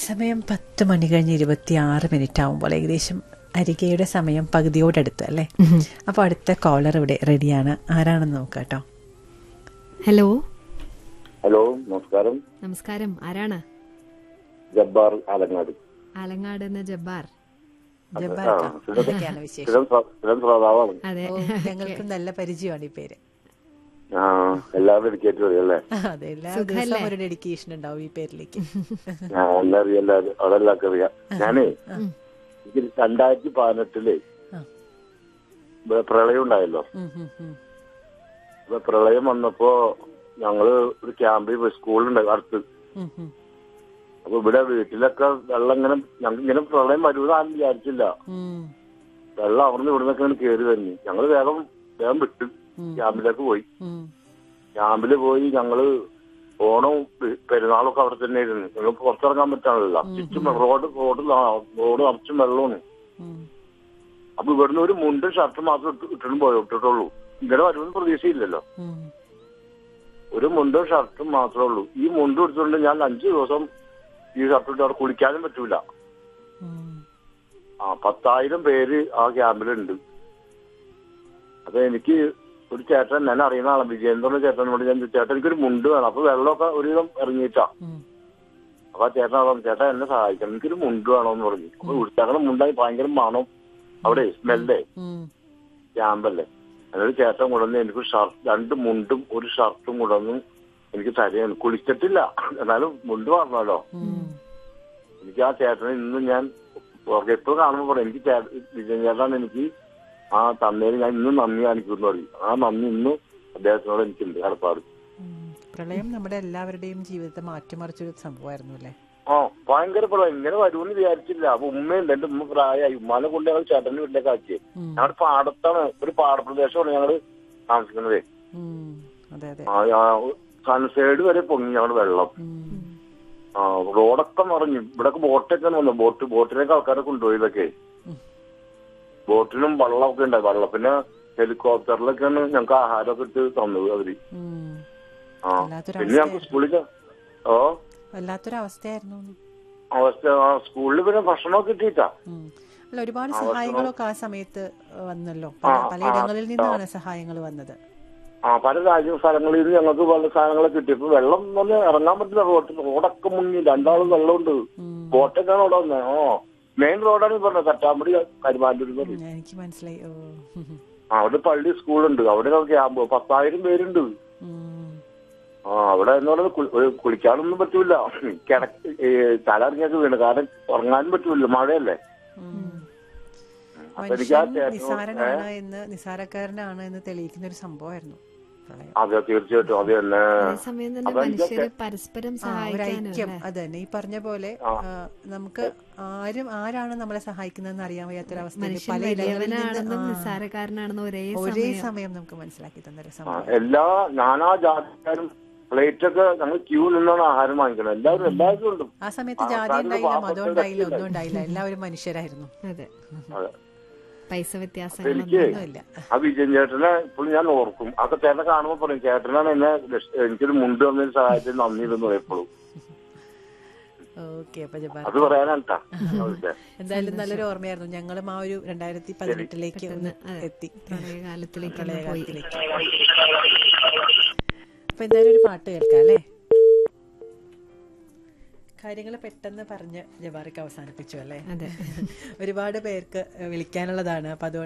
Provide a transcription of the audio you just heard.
സമയം പത്ത് മണി കഴിഞ്ഞ് ഇരുപത്തി ആറ് മിനിറ്റ് ആവുമ്പോൾ ഏകദേശം അരികയുടെ സമയം പകുതിയോടടുത്ത് അല്ലേ അപ്പോൾ അടുത്ത കോളർ ഇവിടെ റെഡിയാണ് ആരാണെന്ന് നോക്കാം കേട്ടോ ഹലോ ഹലോ നമസ്കാരം നമസ്കാരം ആരാണ് ജബ്ബാർ ആലങ്ങാട് ആലങ്ങാട് എന്ന ജബ്ബാർ ജബ്ബാർ ആ, ഖാൻ. സ്ഥിരം- എന്തൊക്കെയാണ് വിശേഷം സ്ഥിരം ശ്ര- സ്ഥിരം ശ്രോതാവാണ് അതെ ഓ, ഞങ്ങൾക്ക് നല്ല പരിചയമാണ് ഈ പേര് ആ എല്ലാവരും ഡെഡിക്കേറ്റ് പറയും അല്ലേ അതെ എല്ലാ സുഖല്ലേ? ദിവസവും ഒരു ഡെഡിക്കേഷൻ ഉണ്ടാവും ഈ പേരിലേക്ക് ആ എല്ലാം അറിയാം എല്ലാവരും അവിടെ എല്ലാവർക്കും അറിയാം ഞാനേ എനിക്ക് രണ്ടായിരത്തി പതിനെട്ടില് ആ. ഇവിടെ പ്രളയം ഉണ്ടായല്ലോ ഉം, ഉം, ഉം. ഇവിടെ പ്രളയം വന്നപ്പോ ഞങ്ങള് ഒരു ക്യാമ്പിൽ പോയി സ്കൂളുണ്ട് അടുത്ത് ഉം, ഉം. അപ്പൊ ഇവിടെ വീട്ടിലൊക്കെ വെള്ളം ഇങ്ങനെ ഞങ്ങൾക്ക് ഇങ്ങനെ പ്രളയം വരുമെന്ന് ആരും വിചാരിച്ചില്ല ഉം, വെള്ളം അവിടുന്ന് ഇവിടുന്നൊക്കെ ഇങ്ങനെ കയറി വരുന്നു ഞങ്ങള് വേഗം വേഗം വിട്ട് ഉം. ക്യാമ്പിലേക്ക് പോയി ഉം. ക്യാമ്പില് പോയി ഞങ്ങള് ഓണവും പെ- പെരുന്നാളൊക്കെ അവിടെ തന്നെ ഇരുന്നു ഞങ്ങൾ പുറത്തിറങ്ങാൻ പറ്റാണല്ലോ ചുറ്റും റോഡ് റോഡ് റോഡ് നിറച്ചും വെള്ളമാണ് ഉം. അപ്പൊ ഇവിടുന്ന് ഒരു മുണ്ടും ഷർട്ടും മാത്രം ഇട്ട് ഇട്ടിട്ടും പോയി ഇട്ടിട്ടുള്ളൂ ഇങ്ങനെ വരുമെന്ന് പ്രതീക്ഷയില്ലല്ലോ ഉം. ഒരു മുണ്ടും ഷർട്ടും മാത്രമേ ഉള്ളൂ ഈ മുണ്ടും എടുത്തുകൊണ്ട് ഞാൻ അഞ്ചു ദിവസം ഈ ഷർട്ട് ഇട്ട് അവിടെ കുളിക്കാനും പറ്റൂല ഉം. ആ പത്തായിരം പേര് ആ ക്യാമ്പിലുണ്ട് അപ്പൊ എനിക്ക് ഒരു ചേട്ടൻ ഞാൻ അറിയുന്ന ആളാണ് വിജയേന്ദ്രൻ ചേട്ടനോട് ഞാൻ ചോദിച്ചു, ചേട്ടൻ എനിക്കൊരു മുണ്ട് വേണം അപ്പൊ വെള്ളമൊക്കെ ഒരുവിധം ഇറങ്ങിയിട്ടാ ഉം. അപ്പൊ ആ ചേട്ടൻ പറഞ്ഞു ചേട്ടാ എന്നെ സഹായിക്കണം എനിക്കൊരു മുണ്ട് വേണമെന്ന് പറഞ്ഞു അപ്പൊ ഉടുത്തകണ മുണ്ടായി ഭയങ്കര മണം അവിടെ സ്മെല്ലേ ഉം. ക്യാമ്പല്ലേ എന്നൊരു ചേട്ടൻ കൊണ്ടുവന്ന് എനിക്ക് ഷർട്ട് രണ്ട് മുണ്ടും ഒരു ഷർട്ടും കൊണ്ടുവന്ന് എനിക്ക് തരികയാണ് കുളിച്ചിട്ടില്ല എന്നാലും മുണ്ട് പറഞ്ഞല്ലോ ഉം. എനിക്ക് ആ ചേട്ടനെ ഇന്ന് ഞാൻ എപ്പോഴും കാണുമ്പോൾ പറയും എനിക്ക് ചേ- വിജയൻ ചേട്ടൻ എനിക്ക് ആ തന്നേര് ഞാൻ ഇന്നും നന്ദി കാണിക്കുന്നു പറയും ആ നന്ദി ഇന്നും അദ്ദേഹത്തിനോട് എനിക്കുണ്ട് കടപ്പാട് ഉം. പ്രളയം നമ്മുടെ എല്ലാവരുടെയും ജീവിതത്തെ മാറ്റിമറിച്ചൊരു സംഭവമായിരുന്നു അല്ലേ ആ ഭയങ്കര പ്രളയം ഇങ്ങനെ വരുമെന്ന് വിചാരിച്ചില്ല അപ്പൊ ഉമ്മയുണ്ട് എന്റെ ഉമ്മ പ്രായമായി ഉമ്മാനെ കൊണ്ട് ഞങ്ങൾ ചേട്ടന്റെ വീട്ടിലേക്ക് ആക്കിയേ ഉം. ഞങ്ങളുടെ പാടത്താണ് ഒരു പാടപ്രദേശമാണ് ഞങ്ങള് താമസിക്കുന്നത് ഉം. അതെ അതെ സൺസൈഡ് വരെ പൊങ്ങി ഞങ്ങളുടെ വെള്ളം ഉം. ആ റോഡൊക്കെ നിറഞ്ഞു ഇവിടൊക്കെ ബോട്ടൊക്കെ വന്നു ബോട്ട് ബോട്ടിലേക്ക് ആൾക്കാരെ കൊണ്ടുപോയി ഇതൊക്കെ ഉം. ബോട്ടിലും വെള്ളമൊക്കെ ഉണ്ടായി വെള്ളം പിന്നെ ഹെലികോപ്റ്ററിലൊക്കെയാണ് ഞങ്ങൾക്ക് ആഹാരമൊക്കെ ഇട്ട് തന്നത് അവര് ഉം. ആ വല്ലാത്തൊരു പിന്നെ ഞങ്ങൾക്ക് സ്കൂളിൽ ഓ വല്ലാത്തൊരു അവസ്ഥയായിരുന്നു എന്ന്. അവസ്ഥ ആ, സ്കൂളിൽ പിന്നെ ഭക്ഷണമൊക്കെ കിട്ടിയിട്ടാ ഉം. അല്ല ഒരുപാട് സഹായങ്ങളൊക്കെ ആ സമയത്ത് ഏഹ്, വന്നല്ലോ പല പലയിടങ്ങളിൽ നിന്നാണ് സഹായങ്ങൾ വന്നത് ആ പല രാജ്യ സ്ഥലങ്ങളിൽ നിന്ന് ഞങ്ങൾക്ക് പല സാധനങ്ങളൊക്കെ കിട്ടി ഇപ്പൊ വെള്ളം തന്നെ ഇറങ്ങാൻ പറ്റില്ല റോഡ് റോഡൊക്കെ മുങ്ങി രണ്ടാളും വെള്ളമുണ്ട് ഉം. ബോട്ടൊക്കെയാണ് അവിടെ വന്നത് ഓ മെയിൻ റോഡാണ് ഈ പറഞ്ഞത് കറ്റാമ്പടി കരുമാറ്റൂർ എന്ന് പറയും ഉം, എനിക്ക് മനസ്സിലായി ഓ ഉം. ആ, അവിടെ പള്ളി സ്കൂളുണ്ട് അവിടെ ക്യാമ്പ് പത്തായിരം പേരുണ്ട് ഉം. ആ അവിടെ എന്ന് പറയുന്നത് കുളി- ഒരു കുളിക്കാനൊന്നും പറ്റൂല കിടക്ക് തല ഇറങ്ങിയൊക്കെ വീണ് കാരണം ഉറങ്ങാനും പറ്റൂല മഴയല്ലേ ഉം. അപ്പൊ എനിക്ക് ആ മനുഷ്യൻ ചേട്ടനോട് നിസാരനാണ് എന്ന് നിസാരക്കാരനാണ് എന്ന് തെളിയിക്കുന്ന ഒരു സംഭവമായിരുന്നു പ്രളയം അതെ തീർച്ചയായിട്ടും അത് തന്നെ അതേസമയം തന്നെ അപ്പൊ എനിക്കൊക്കെ- മനുഷ്യര് പരസ്പരം ആ, ഒരു ഐക്യം സഹായിക്കാനല്ലേ അത് തന്നെ ഈ പറഞ്ഞ പോലെ ആ, നമുക്ക് ആരും ആരാണ് നമ്മളെ സഹായിക്കുന്നതെന്ന് അറിയാൻ വയ്യാത്തൊരവസ്ഥയിൽ മനുഷ്യൻ പല ഇടങ്ങളിൽ വലിയവനാണെന്നും നിന്ന് ആ, നിസ്സാരക്കാരനാണെന്നും ഒരേ ഒരേ സമയം സമയം നമുക്ക് മനസ്സിലാക്കി തന്നൊരു ആ, സംഭവം എല്ലാ നാനാ ജാതിക്കാരും പ്ലേറ്റ് ഒക്കെ ഞങ്ങൾ ക്യൂ നിന്നാണ് ആഹാരം വാങ്ങിക്കണം എല്ലാവരും എല്ലാവരും ഉണ്ട് ആ സമയത്ത് ജാതി ആൾക്കാര് ഉണ്ടായില്ല പാവപ്പെട്ട മതം ഉണ്ടായില്ല വ്യക്തിയല്ലേ? ഒന്നും ഉണ്ടായില്ല എല്ലാവരും മനുഷ്യരായിരുന്നു അതെ അതെ. പൈസ എനിക്ക് വ്യത്യാസങ്ങളൊന്നും ഒന്നുമില്ല ആ വിജയൻ ചേട്ടനെ ഇപ്പോഴും ഞാൻ ഓർക്കും ആ ചേട്ടനെ കാണുമ്പോൾ പറയും ചേട്ടനാണ് എന്നെ രക്ഷ- എനിക്കൊരു മുണ്ട് തന്നതിന് സഹായത്തിന് നന്ദി എന്ന് എപ്പോഴും ഓക്കെ അപ്പൊ ജബാർ അത് പറയാനാട്ടാ എന്തായാലും നല്ലൊരു ഓർമ്മയായിരുന്നു ഞങ്ങളും ആ ഒരു രണ്ടായിരത്തി പതിനെട്ടിലേക്ക് ഒന്ന് അതെ. എത്തി പ്രളയകാലത്തിലേക്ക് ഒന്ന് പോയി പ്രളയകാലത്തിലേക്ക് അപ്പൊ എന്തായാലും ഒരു പാട്ട് കേൾക്കാം അല്ലേ കാര്യങ്ങൾ പെട്ടെന്ന് പറഞ്ഞ് ജബാറിക്ക് അവസാനിപ്പിച്ചു അല്ലേ അതെ ഒരുപാട് പേർക്ക് വിളിക്കാനുള്ളതാണ് അപ്പൊ അതുകൊണ്ട്